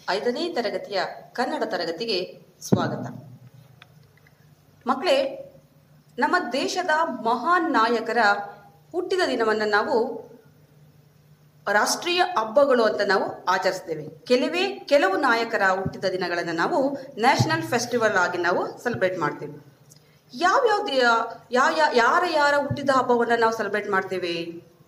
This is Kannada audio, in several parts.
ಐದನೇ ತರಗತಿಯ ಕನ್ನಡ ತರಗತಿಗೆ ಸ್ವಾಗತ ಮಕ್ಕಳೇ ನಮ್ಮ ದೇಶದ ಮಹಾನ್ ನಾಯಕರ ಹುಟ್ಟಿದ ದಿನವನ್ನು ನಾವು ರಾಷ್ಟ್ರೀಯ ಹಬ್ಬಗಳು ಅಂತ ನಾವು ಆಚರಿಸ್ತೇವೆ ಕೆಲವೇ ಕೆಲವು ನಾಯಕರ ಹುಟ್ಟಿದ ದಿನಗಳನ್ನು ನಾವು ನ್ಯಾಷನಲ್ ಫೆಸ್ಟಿವಲ್ ಆಗಿ ನಾವು ಸೆಲೆಬ್ರೇಟ್ ಮಾಡ್ತೇವೆ ಯಾವ್ಯಾವ ಯಾವ ಯಾರ ಯಾರ ಹುಟ್ಟಿದ ಹಬ್ಬವನ್ನು ನಾವು ಸೆಲೆಬ್ರೇಟ್ ಮಾಡ್ತೇವೆ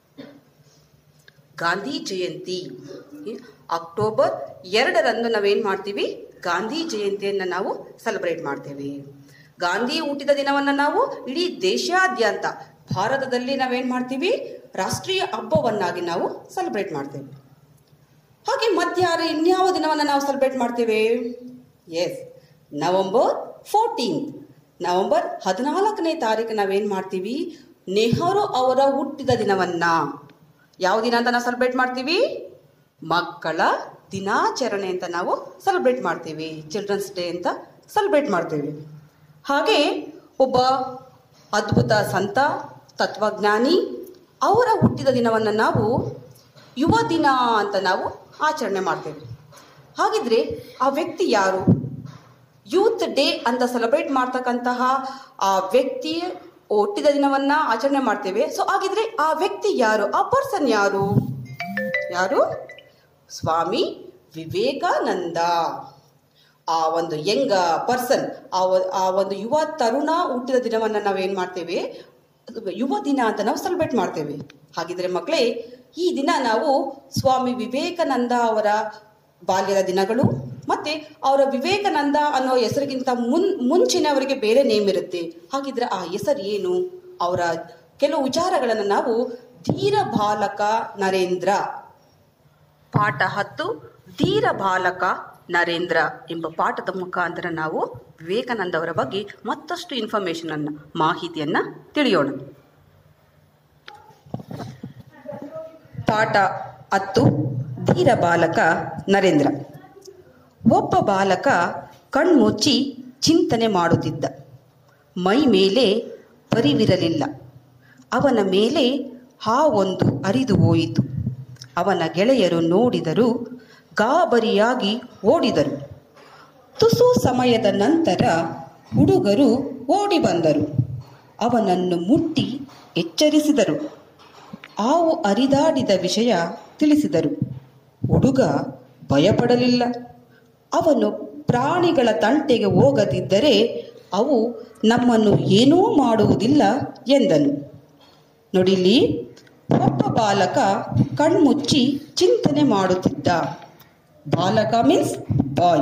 ಗಾಂಧಿ ಜಯಂತಿ ಅಕ್ಟೋಬರ್ ಎರಡರಂದು ನಾವೇನ್ ಮಾಡ್ತೀವಿ ಗಾಂಧಿ ಜಯಂತಿಯನ್ನು ನಾವು ಸೆಲೆಬ್ರೇಟ್ ಮಾಡ್ತೇವೆ ಗಾಂಧಿ ಹುಟ್ಟಿದ ದಿನವನ್ನು ನಾವು ಇಡೀ ದೇಶಾದ್ಯಂತ ಭಾರತದಲ್ಲಿ ನಾವೇನ್ ಮಾಡ್ತೀವಿ ರಾಷ್ಟ್ರೀಯ ಹಬ್ಬವನ್ನಾಗಿ ನಾವು ಸೆಲೆಬ್ರೇಟ್ ಮಾಡ್ತೇವೆ ಹಾಗೆ ಮಧ್ಯಾಹ್ನ ಇನ್ಯಾವ ದಿನವನ್ನು ನಾವು ಸೆಲೆಬ್ರೇಟ್ ಮಾಡ್ತೇವೆ ಎಸ್ ನವೆಂಬರ್ ಫೋರ್ಟೀನ್ತ್ ನವೆಂಬರ್ ಹದಿನಾಲ್ಕನೇ ತಾರೀಕು ನಾವೇನ್ ಮಾಡ್ತೀವಿ ನೆಹರು ಅವರ ಹುಟ್ಟಿದ ದಿನವನ್ನ ಯಾವ ದಿನ ಅಂತ ನಾವು ಸೆಲೆಬ್ರೇಟ್ ಮಾಡ್ತೀವಿ ಮಕ್ಕಳ ದಿನಾಚರಣೆ ಅಂತ ನಾವು ಸೆಲೆಬ್ರೇಟ್ ಮಾಡ್ತೀವಿ ಚಿಲ್ಡ್ರನ್ಸ್ ಡೇ ಅಂತ ಸೆಲೆಬ್ರೇಟ್ ಮಾಡ್ತೀವಿ ಹಾಗೆ ಒಬ್ಬ ಅದ್ಭುತ ಸಂತ ತತ್ವಜ್ಞಾನಿ ಅವರ ಹುಟ್ಟಿದ ದಿನವನ್ನು ನಾವು ಯುವ ದಿನ ಅಂತ ನಾವು ಆಚರಣೆ ಮಾಡ್ತೇವೆ ಹಾಗಿದ್ರೆ ಆ ವ್ಯಕ್ತಿ ಯಾರು ಯೂತ್ ಡೇ ಅಂತ ಸೆಲೆಬ್ರೇಟ್ ಮಾಡ್ತಕ್ಕಂತಹ ಆ ವ್ಯಕ್ತಿ ಹುಟ್ಟಿದ ದಿನವನ್ನ ಆಚರಣೆ ಮಾಡ್ತೇವೆ ಸೊ ಹಾಗಿದ್ರೆ ಆ ವ್ಯಕ್ತಿ ಯಾರು ಆ ಪರ್ಸನ್ ಯಾರು ಯಾರು ಸ್ವಾಮಿ ವಿವೇಕಾನಂದ ಆ ಒಂದು ಯಂಗ್ ಪರ್ಸನ್ ಆ ಒ- ಆ ಒಂದು ಯುವ ತರುಣ ಹುಟ್ಟಿದ ದಿನವನ್ನ ನಾವೇನ್ ಮಾಡ್ತೇವೆ ಅದು ಯುವ ದಿನ ಅಂತ ನಾವು ಸೆಲೆಬ್ರೇಟ್ ಮಾಡ್ತೇವೆ ಹಾಗಿದ್ರೆ ಮಕ್ಕಳೇ ಈ ದಿನ ನಾವು ಸ್ವಾಮಿ ವಿವೇಕಾನಂದ ಅವರ ಬಾಲ್ಯದ ದಿನಗಳು ಮತ್ತೆ ಅವರ ವಿವೇಕಾನಂದ ಅನ್ನೋ ಹೆಸರಿಗಿಂತ ಮುನ್ ಮುಂಚಿನವರಿಗೆ ಬೇರೆ ನೇಮ್ ಇರುತ್ತೆ ಹಾಗಿದ್ರೆ ಆ ಹೆಸರು ಏನು ಅವರ ಕೆಲವು ವಿಚಾರಗಳನ್ನು ನಾವು ಧೀರ ಬಾಲಕ ನರೇಂದ್ರ ಪಾಠ ಹತ್ತು ಧೀರ ಬಾಲಕ ನರೇಂದ್ರ ಎಂಬ ಪಾಠದ ಮುಖಾಂತರ ನಾವು ವಿವೇಕಾನಂದ ಅವರ ಬಗ್ಗೆ ಮತ್ತಷ್ಟು ಇನ್ಫಾರ್ಮೇಶನ್ ಅನ್ನ ಮಾಹಿತಿಯನ್ನ ತಿಳಿಯೋಣ ಪಾಠ ಹತ್ತು ಧೀರ ಬಾಲಕ ನರೇಂದ್ರ ಒಬ್ಬ ಬಾಲಕ ಕಣ್ಮುಚ್ಚಿ ಚಿಂತನೆ ಮಾಡುತ್ತಿದ್ದ ಮೈ ಮೇಲೆ ಪರಿವಿರಲಿಲ್ಲ ಅವನ ಮೇಲೆ ಹಾವೊಂದು ಅರಿದು ಹೋಯಿತು ಅವನ ಗೆಳೆಯರು ನೋಡಿದರು ಗಾಬರಿಯಾಗಿ ಓಡಿದರು ತುಸು ಸಮಯದ ನಂತರ ಹುಡುಗರು ಓಡಿ ಬಂದರು ಅವನನ್ನು ಮುಟ್ಟಿ ಎಚ್ಚರಿಸಿದರು ಹಾವು ಅರಿದಾಡಿದ ವಿಷಯ ತಿಳಿಸಿದರು ಹುಡುಗ ಭಯಪಡಲಿಲ್ಲ ಅವನು ಪ್ರಾಣಿಗಳ ತಂಟೆಗೆ ಹೋಗದಿದ್ದರೆ ಅವು ನಮ್ಮನ್ನು ಏನೂ ಮಾಡುವುದಿಲ್ಲ ಎಂದನು ನೋಡಿಲಿ ಒಬ್ಬ ಬಾಲಕ ಕಣ್ಮುಚ್ಚಿ ಚಿಂತನೆ ಮಾಡುತ್ತಿದ್ದ ಬಾಲಕ ಮೀನ್ಸ್ ಬಾಯ್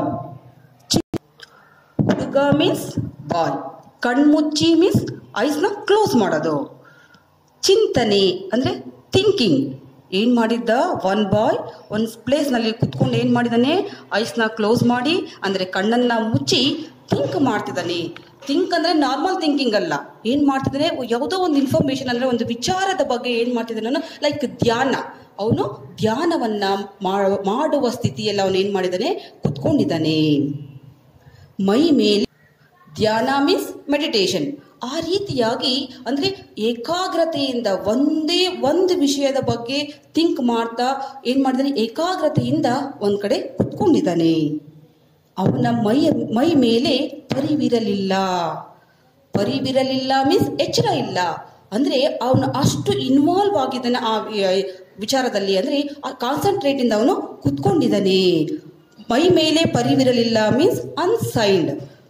ಹುಡುಗ ಮೀನ್ಸ್ ಬಾಯ್ ಕಣ್ಮುಚ್ಚಿ ಮೀನ್ಸ್ ಐಸ್ನ ಕ್ಲೋಸ್ ಮಾಡೋದು ಚಿಂತನೆ ಅಂದರೆ ಥಿಂಕಿಂಗ್ ಏನು ಮಾಡಿದ್ದ ಒನ್ ಬಾಯ್ ಒಂದು ಪ್ಲೇಸ್ನಲ್ಲಿ ಕುತ್ಕೊಂಡು ಏನು ಮಾಡಿದ್ದಾನೆ ಐಸ್ನ ಕ್ಲೋಸ್ ಮಾಡಿ ಅಂದರೆ ಕಣ್ಣನ್ನು ಮುಚ್ಚಿ ಥಿಂಕ್ ಮಾಡ್ತಿದ್ದಾನೆ ಥಿಂಕ್ ಅಂದರೆ ನಾರ್ಮಲ್ ಥಿಂಕಿಂಗ್ ಅಲ್ಲ ಏನು ಮಾಡ್ತಿದ್ದಾನೆ ಯಾವುದೋ ಒಂದು ಇನ್ಫಾರ್ಮೇಷನ್ ಅಂದರೆ ಒಂದು ವಿಚಾರದ ಬಗ್ಗೆ ಏನು ಮಾಡ್ತಿದ್ದಾನೆ ಲೈಕ್ ಧ್ಯಾನ ಅವನು ಧ್ಯಾನವನ್ನು ಮಾಡುವ ಸ್ಥಿತಿಯಲ್ಲಿ ಅವನು ಏನು ಮಾಡಿದ್ದಾನೆ ಕುತ್ಕೊಂಡಿದ್ದಾನೆ ಮೈ ಮೇಲೆ ಧ್ಯಾನ ಮೀನ್ಸ್ ಮೆಡಿಟೇಷನ್ ಆ ರೀತಿಯಾಗಿ ಅಂದರೆ ಏಕಾಗ್ರತೆಯಿಂದ ಒಂದೇ ಒಂದು ವಿಷಯದ ಬಗ್ಗೆ ಥಿಂಕ್ ಮಾಡ್ತಾ ಏನು ಮಾಡಿದಾನೆ ಏಕಾಗ್ರತೆಯಿಂದ ಒಂದು ಕಡೆ ಕುತ್ಕೊಂಡಿದ್ದಾನೆ ಅವನ ಮೈ ಮೈ ಮೇಲೆ ಪರಿವಿರಲಿಲ್ಲ ಪರಿವಿರಲಿಲ್ಲ ಮೀನ್ಸ್ ಎಚ್ಚರ ಇಲ್ಲ ಅಂದರೆ ಅವನು ಅಷ್ಟು ಇನ್ವಾಲ್ವ್ ಆಗಿದ್ದಾನೆ ಆ ವಿ- ವಿಚಾರದಲ್ಲಿ ಅಂದರೆ ಆ ಕಾನ್ಸಂಟ್ರೇಟಿಂದ ಅವನು ಕುತ್ಕೊಂಡಿದ್ದಾನೆ ಮೈ ಮೇಲೆ ಪರಿವಿರಲಿಲ್ಲ ಮೀನ್ಸ್ ಅನ್ಸೈನ್ಡ್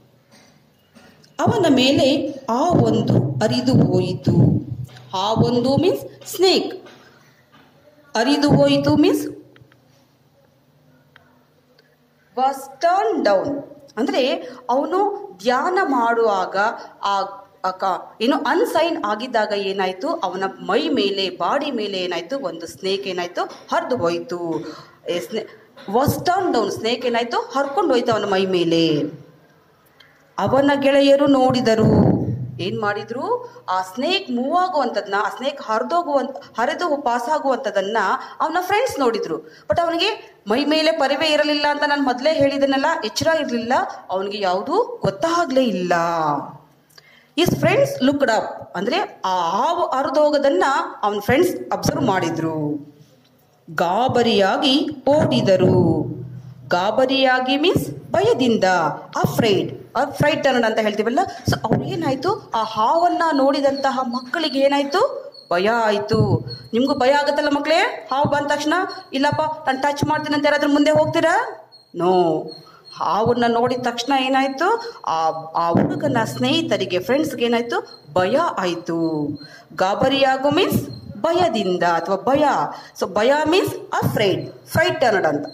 ಅವನ ಮೇಲೆ ಆ ಒಂದು ಅರಿದು ಹೋಯಿತು ಆ ಒಂದು ಮೀನ್ಸ್ ಸ್ನೇಕ್ ಅರಿದು ಹೋಯಿತು ಮೀನ್ಸ್ ವಾಸ್ ಟರ್ನ್ ಡೌನ್ ಅಂದರೆ ಅವನು ಧ್ಯಾನ ಮಾಡುವಾಗ ಆ ಆ ಕ- ಏನು ಅನ್ಸೈನ್ ಆಗಿದ್ದಾಗ ಏನಾಯ್ತು ಅವನ ಮೈ ಮೇಲೆ ಬಾಡಿ ಮೇಲೆ ಏನಾಯ್ತು ಒಂದು ಸ್ನೇಕ್ ಏನಾಯ್ತು ಹರಿದು ಹೋಯ್ತು ಸ್ನೇ ವಾಸ್ ಟರ್ನ್ ಡೌನ್ ಸ್ನೇಕ್ ಏನಾಯ್ತು ಹರ್ಕೊಂಡು ಹೋಯ್ತು ಅವನ ಮೈ ಮೇಲೆ ಅವನ ಗೆಳೆಯರು ನೋಡಿದರು ಏನ್ ಮಾಡಿದ್ರು ಆ ಸ್ನೇಕ್ ಮೂವ್ ಆಗುವಂಥದ್ದನ್ನ ಆ ಸ್ನೇಕ್ ಹರಿದೋಗುವಂತ ಹರಿದು ಪಾಸ್ ಆಗುವಂಥದ್ದನ್ನ ಅವನ ಫ್ರೆಂಡ್ಸ್ ನೋಡಿದ್ರು ಬಟ್ ಅವನಿಗೆ ಮೈ ಮೇಲೆ ಪರಿವೇ ಇರಲಿಲ್ಲ ಅಂತ ನಾನು ಮೊದಲೇ ಹೇಳಿದನಲ್ಲ ಎಚ್ಚರ ಇರಲಿಲ್ಲ ಅವನಿಗೆ ಯಾವುದೂ ಗೊತ್ತಾಗ್ಲೇ ಇಲ್ಲ ಇಸ್ ಫ್ರೆಂಡ್ಸ್ ಲುಕ್ಡ್ ಅಪ್ ಅಂದ್ರೆ ಆ ಹಾವು ಹರಿದೋಗೋದನ್ನ ಅವನ ಫ್ರೆಂಡ್ಸ್ ಅಬ್ಸರ್ವ್ ಮಾಡಿದ್ರು ಗಾಬರಿಯಾಗಿ ಓಡಿದರು ಗಾಬರಿಯಾಗಿ ಮೀನ್ಸ್ ಭಯದಿಂದ ಅಫ್ರೈಡ್ ಅಫ್ರೈಡ್ ಟರ್ನ್ ಅಂತ ಹೇಳ್ತೀವಲ್ಲ ಸೊ ಅವ್ರು ಏನಾಯ್ತು ಆ ಹಾವನ್ನ ನೋಡಿದಂತಹ ಮಕ್ಕಳಿಗೆ ಏನಾಯ್ತು ಭಯ ಆಯ್ತು ನಿಮ್ಗೂ ಭಯ ಆಗುತ್ತಲ್ಲ ಮಕ್ಕಳೇ ಹಾವು ಬಂದ ತಕ್ಷಣ ಇಲ್ಲಪ್ಪ ನಾನು ಟಚ್ ಮಾಡ್ತೀನಿ ಅಂತ ಯಾರಾದ್ರೂ ಮುಂದೆ ಹೋಗ್ತೀರಾ ನೋ ಹಾವನ್ನ ನೋಡಿದ ತಕ್ಷಣ ಏನಾಯ್ತು ಆ ಆ ಹುಡುಗನ ಸ್ನೇಹಿತರಿಗೆ ಫ್ರೆಂಡ್ಸ್ಗೆ ಏನಾಯ್ತು ಭಯ ಆಯ್ತು ಗಾಬರಿಯಾಗೋ ಮೀನ್ಸ್ ಭಯದಿಂದ ಅಥವಾ ಭಯ ಸೊ ಭಯ ಮೀನ್ಸ್ ಅಫ್ರೈಡ್ ಫ್ರೈಟ್ ಟರ್ನಡ್ ಅಂತ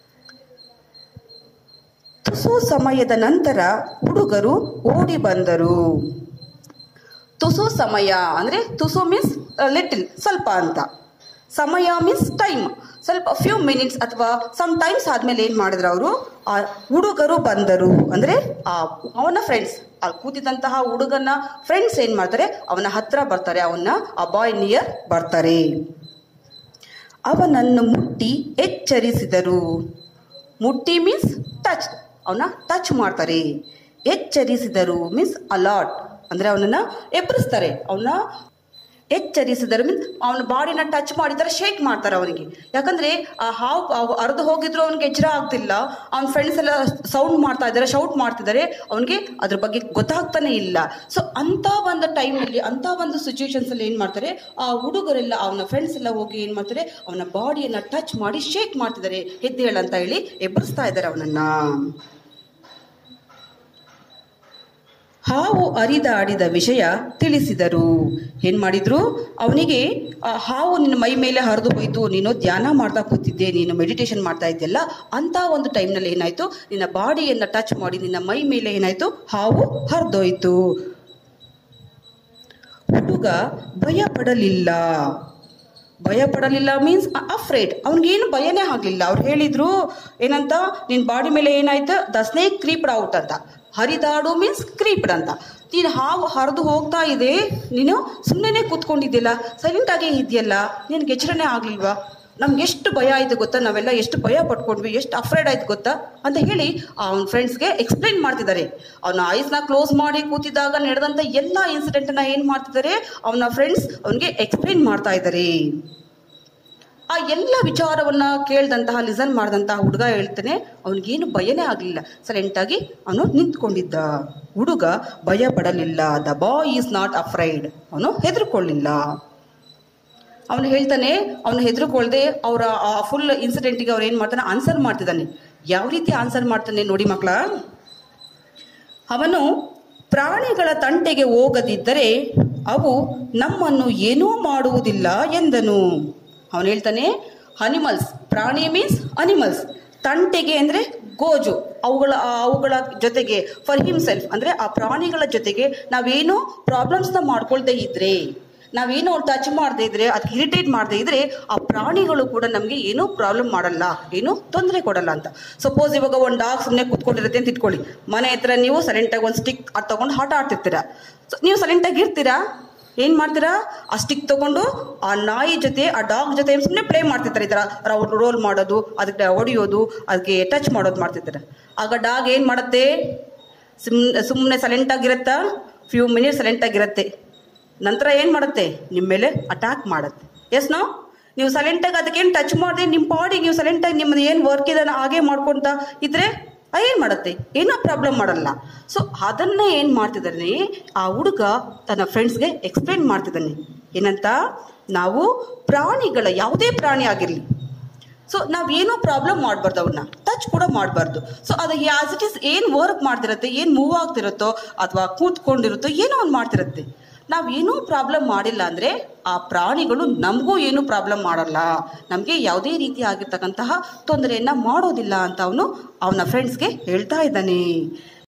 ತುಸು ಸಮಯದ ನಂತರ ಹುಡುಗರು ಓಡಿ ಬಂದರು ತುಸು ಸಮಯ ಅಂದ್ರೆ ತುಸು ಮೀನ್ಸ್ ಲಿಟಲ್ ಸ್ವಲ್ಪ ಅಂತ ಸಮಯ ಮೀನ್ಸ್ ಟೈಮ್ ಸ್ವಲ್ಪ ಫ್ಯೂ ಮಿನಿಟ್ಸ್ ಅಥವಾ ಸಮ್ ಟೈಮ್ಸ್ ಆದ್ಮೇಲೆ ಏನ್ ಮಾಡಿದ್ರು ಅವರು ಆ ಹುಡುಗರು ಬಂದರು ಅಂದ್ರೆ ಆ ಅವನ ಫ್ರೆಂಡ್ಸ್ ಆ ಕೂತಿದಂತಹ ಹುಡುಗನ ಫ್ರೆಂಡ್ಸ್ ಏನ್ ಮಾಡ್ತಾರೆ ಅವನ ಹತ್ರ ಬರ್ತಾರೆ ಅವನ್ನ ಆ ಬಾಯ್ ನಿಯರ್ ಬರ್ತಾರೆ ಅವನನ್ನು ಮುಟ್ಟಿ ಎಚ್ಚರಿಸಿದರು ಮುಟ್ಟಿ ಮೀನ್ಸ್ ಟಚ್ ಅವನ ಟಚ್ ಮಾಡ್ತಾರೆ ಎಚ್ಚರಿಸಿದರು ಮೀನ್ಸ್ ಅಲಾಟ್ ಅಂದ್ರೆ ಅವನನ್ನ ಎಬ್ಬರಿಸ್ತಾರೆ ಅವನ ಎಚ್ಚರಿಸಿದರು ಮೀನ್ಸ್ ಅವನ ಬಾಡಿನ ಟಚ್ ಮಾಡಿದ್ದಾರೆ ಶೇಕ್ ಮಾಡ್ತಾರೆ ಅವನಿಗೆ ಯಾಕಂದ್ರೆ ಆ ಹಾವು ಅರ್ದು ಹೋಗಿದ್ರು ಅವನಿಗೆ ಎಚ್ಚರ ಆಗ್ತಿಲ್ಲ ಅವನ ಫ್ರೆಂಡ್ಸ್ ಎಲ್ಲ ಸೌಂಡ್ ಮಾಡ್ತಾ ಇದ್ದಾರೆ ಶೌಟ್ ಮಾಡ್ತಿದ್ದಾರೆ ಅವನಿಗೆ ಅದ್ರ ಬಗ್ಗೆ ಗೊತ್ತಾಗ್ತಾನೆ ಇಲ್ಲ ಸೊ ಅಂತ ಒಂದು ಟೈಮಲ್ಲಿ ಅಂತ ಒಂದು ಸಿಚುವೇಶನ್ಸ್ ಅಲ್ಲಿ ಏನ್ ಮಾಡ್ತಾರೆ ಆ ಹುಡುಗರೆಲ್ಲ ಅವನ ಫ್ರೆಂಡ್ಸ್ ಎಲ್ಲ ಹೋಗಿ ಏನ್ ಮಾಡ್ತಾರೆ ಅವನ ಬಾಡಿಯನ್ನ ಟಚ್ ಮಾಡಿ ಶೇಕ್ ಮಾಡ್ತಿದ್ದಾರೆ ಎದ್ದೇಳ ಅಂತ ಹೇಳಿ ಎಬ್ಬರಿಸ್ತಾ ಇದ್ದಾರೆ ಅವನನ್ನ ಹಾವು ಅರಿದಾಡಿದ ವಿಷಯ ತಿಳಿಸಿದರು ಏನ್ ಮಾಡಿದ್ರು ಅವನಿಗೆ ಆ ಹಾವು ನಿನ್ನ ಮೈ ಮೇಲೆ ಹರಿದು ಹೋಯ್ತು ನೀನು ಧ್ಯಾನ ಮಾಡ್ತಾ ಕೂತಿದ್ದೆ ನೀನು ಮೆಡಿಟೇಷನ್ ಮಾಡ್ತಾ ಇದ್ದೆಲ್ಲ ಅಂತ ಒಂದು ಟೈಮ್ನಲ್ಲಿ ಏನಾಯ್ತು ನಿನ್ನ ಬಾಡಿಯನ್ನ ಟಚ್ ಮಾಡಿ ನಿನ್ನ ಮೈ ಮೇಲೆ ಏನಾಯ್ತು ಹಾವು ಹರಿದೋಯ್ತು ಹುಡುಗ ಭಯ ಪಡಲಿಲ್ಲ ಭಯ ಪಡಲಿಲ್ಲ ಮೀನ್ಸ್ ಅಫ್ರೇಡ್ ಅವ್ನಿಗೇನು ಭಯನೇ ಆಗಲಿಲ್ಲ ಅವ್ರು ಹೇಳಿದ್ರು ಏನಂತ ನಿನ್ ಬಾಡಿ ಮೇಲೆ ಏನಾಯ್ತು ದ ಸ್ನೇಕ್ ಕ್ರೀಪ್ಡ್ ಔಟ್ ಅಂತ ಹರಿದಾಡು ಮೀನ್ಸ್ ಕ್ರೀಪ್ಡ್ ಅಂತ ನೀನು ಹಾವು ಹರಿದು ಹೋಗ್ತಾ ಇದೆ ನೀನು ಸುಮ್ಮನೆ ಕೂತ್ಕೊಂಡಿದ್ದಿಲ್ಲ ಸೈಲೆಂಟ್ ಆಗೇ ಇದೆಯಲ್ಲ ನಿನ್ಗೆ ಎಚ್ಚರನೇ ಆಗ್ಲಿಲ್ವಾ ನಮ್ಗೆ ಎಷ್ಟು ಭಯ ಆಯ್ತು ಗೊತ್ತಾ ನಾವೆಲ್ಲ ಎಷ್ಟು ಭಯ ಪಟ್ಕೊಂಡ್ವಿ ಎಷ್ಟು ಅಫ್ರೇಡ್ ಆಯ್ತು ಗೊತ್ತಾ ಅಂತ ಹೇಳಿ ಅವನ ಫ್ರೆಂಡ್ಸ್ಗೆ ಎಕ್ಸ್ಪ್ಲೈನ್ ಮಾಡ್ತಿದ್ದಾರೆ ಅವನ ಐಸ್ನ ಕ್ಲೋಸ್ ಮಾಡಿ ಕೂತಿದ್ದಾಗ ನಡೆದಂತ ಎಲ್ಲ ಇನ್ಸಿಡೆಂಟ್ನ ಏನ್ ಮಾಡ್ತಿದ್ದಾರೆ ಅವನ ಫ್ರೆಂಡ್ಸ್ ಅವನಿಗೆ ಎಕ್ಸ್ಪ್ಲೈನ್ ಮಾಡ್ತಾ ಇದ್ದಾರೆ ಆ ಎಲ್ಲ ವಿಚಾರವನ್ನ ಕೇಳ್ದಂತಹ ಲಿಸನ್ ಮಾಡಿದಂತಹ ಹುಡುಗ ಹೇಳ್ತಾನೆ ಅವನಿಗೇನು ಭಯನೇ ಆಗಲಿಲ್ಲ ಸೈಲೆಂಟ್ ಆಗಿ ಅವನು ನಿಂತ್ಕೊಂಡಿದ್ದ ಹುಡುಗ ಭಯ ಪಡಲಿಲ್ಲ the boy is not afraid ಅವನು ಹೆದರ್ಕೊಳ್ಳಿಲ್ಲ ಅವನು ಹೇಳ್ತಾನೆ ಅವನು ಹೆದರ್ಕೊಳ್ದೆ ಅವರ ಆ ಫುಲ್ ಇನ್ಸಿಡೆಂಟಿಗೆ ಅವ್ರು ಏನ್ ಮಾಡ್ತಾನೆ ಆನ್ಸರ್ ಮಾಡ್ತಿದ್ದಾನೆ ಯಾವ ರೀತಿ ಆನ್ಸರ್ ಮಾಡ್ತಾನೆ ನೋಡಿ ಮಕ್ಕಳ ಅವನು ಪ್ರಾಣಿಗಳ ತಂಟೆಗೆ ಹೋಗದಿದ್ದರೆ ಅವು ನಮ್ಮನ್ನು ಏನೂ ಮಾಡುವುದಿಲ್ಲ ಎಂದನು ಅವನು ಹೇಳ್ತಾನೆ ಅನಿಮಲ್ಸ್ ಪ್ರಾಣಿ ಮೀನ್ಸ್ ಅನಿಮಲ್ಸ್ ತಂಟೆಗೆ ಅಂದ್ರೆ ಗೋಜು ಅವುಗಳ ಅವುಗಳ ಜೊತೆಗೆ ಫಾರ್ ಹಿಮ್ಸೆಲ್ಫ್ ಅಂದ್ರೆ ಆ ಪ್ರಾಣಿಗಳ ಜೊತೆಗೆ ನಾವೇನು ಪ್ರಾಬ್ಲಮ್ಸ್ನ ಮಾಡ್ಕೊಳ್ದೇ ಇದ್ರೆ ನಾವೇನು ಟಚ್ ಮಾಡದೇ ಇದ್ರೆ ಅದಕ್ಕೆ ಇರಿಟೇಟ್ ಮಾಡದೇ ಇದ್ರೆ ಆ ಪ್ರಾಣಿಗಳು ಕೂಡ ನಮಗೆ ಏನೂ ಪ್ರಾಬ್ಲಮ್ ಮಾಡಲ್ಲ ಏನು ತೊಂದರೆ ಕೊಡಲ್ಲ ಅಂತ ಸಪೋಸ್ ಇವಾಗ ಒಂದು ಡಾಗ್ ಸುಮ್ಮನೆ ಕೂತ್ಕೊಂಡಿರುತ್ತೆ ಅಂತ ಇಟ್ಕೊಳ್ಳಿ ಮನೆ ಹತ್ರ ನೀವು ಸೈಲೆಂಟಾಗಿ ಒಂದು ಸ್ಟಿಕ್ ಅದು ತಗೊಂಡು ಆಟ ಆಡ್ತಿರ್ತೀರಾ ಸೊ ನೀವು ಸೈಲೆಂಟಾಗಿ ಇರ್ತೀರಾ ಏನ್ ಮಾಡ್ತೀರಾ ಆ ಸ್ಟಿಕ್ ತಗೊಂಡು ಆ ನಾಯಿ ಜೊತೆ ಆ ಡಾಗ್ ಜೊತೆ ಸುಮ್ಮನೆ ಪ್ಲೇ ಮಾಡ್ತಿರ್ತಾರೆ ಈ ಥರ ರೋಲ್ ಮಾಡೋದು ಅದಕ್ಕೆ ಹೊಡಿಯೋದು ಅದಕ್ಕೆ ಟಚ್ ಮಾಡೋದು ಮಾಡ್ತಿರ್ತಾರೆ ಆಗ ಡಾಗ್ ಏನ್ ಮಾಡುತ್ತೆ ಸುಮ್ ಸುಮ್ಮನೆ ಸೈಲೆಂಟ್ ಆಗಿರುತ್ತಾ ಫ್ಯೂ ಮಿನಿಟ್ಸ್ ಸೈಲೆಂಟ್ ಆಗಿರುತ್ತೆ ನಂತರ ಏನು ಮಾಡುತ್ತೆ ನಿಮ್ಮ ಮೇಲೆ ಅಟ್ಯಾಕ್ ಮಾಡುತ್ತೆ ಎಸ್ ನೋ ನೀವು ಸೈಲೆಂಟಾಗಿ ಅದಕ್ಕೇನು ಟಚ್ ಮಾಡದೆ ನಿಮ್ಮ ಬಾಡಿಗೆ ನೀವು ಸೈಲೆಂಟಾಗಿ ನಿಮ್ಮದು ಏನು ವರ್ಕ್ ಇದೆ ಹಾಗೆ ಮಾಡ್ಕೊತ ಇದ್ರೆ ಏನು ಮಾಡುತ್ತೆ ಏನೋ ಪ್ರಾಬ್ಲಮ್ ಮಾಡಲ್ಲ ಸೊ ಅದನ್ನೇ ಏನು ಮಾಡ್ತಿದ್ದಾನೆ ಆ ಹುಡುಗ ತನ್ನ ಫ್ರೆಂಡ್ಸ್ಗೆ ಎಕ್ಸ್ಪ್ಲೈನ್ ಮಾಡ್ತಿದ್ದಾನೆ ಏನಂತ ನಾವು ಪ್ರಾಣಿಗಳ ಯಾವುದೇ ಪ್ರಾಣಿ ಆಗಿರಲಿ ಸೊ ನಾವೇನೋ ಪ್ರಾಬ್ಲಮ್ ಮಾಡಬಾರ್ದು ಅವ್ರನ್ನ ಟಚ್ ಕೂಡ ಮಾಡಬಾರ್ದು ಸೊ ಅದು ಆಸ್ ಇಟ್ ಇಸ್ ಏನು ವರ್ಕ್ ಮಾಡ್ತಿರತ್ತೆ ಏನು ಮೂವ್ ಆಗ್ತಿರುತ್ತೋ ಅಥವಾ ಕೂತ್ಕೊಂಡಿರುತ್ತೋ ಏನೋ ಒಂದು ಮಾಡ್ತಿರತ್ತೆ ನಾವೇನೂ ಪ್ರಾಬ್ಲಮ್ ಮಾಡಿಲ್ಲ ಅಂದರೆ ಆ ಪ್ರಾಣಿಗಳು ನಮಗೂ ಏನೂ ಪ್ರಾಬ್ಲಮ್ ಮಾಡಲ್ಲ ನಮಗೆ ಯಾವುದೇ ರೀತಿ ಆಗಿರ್ತಕ್ಕಂತಹ ತೊಂದರೆಯನ್ನು ಮಾಡೋದಿಲ್ಲ ಅಂತ ಅವನು ಅವನ ಫ್ರೆಂಡ್ಸ್ಗೆ ಹೇಳ್ತಾ ಇದ್ದಾನೆ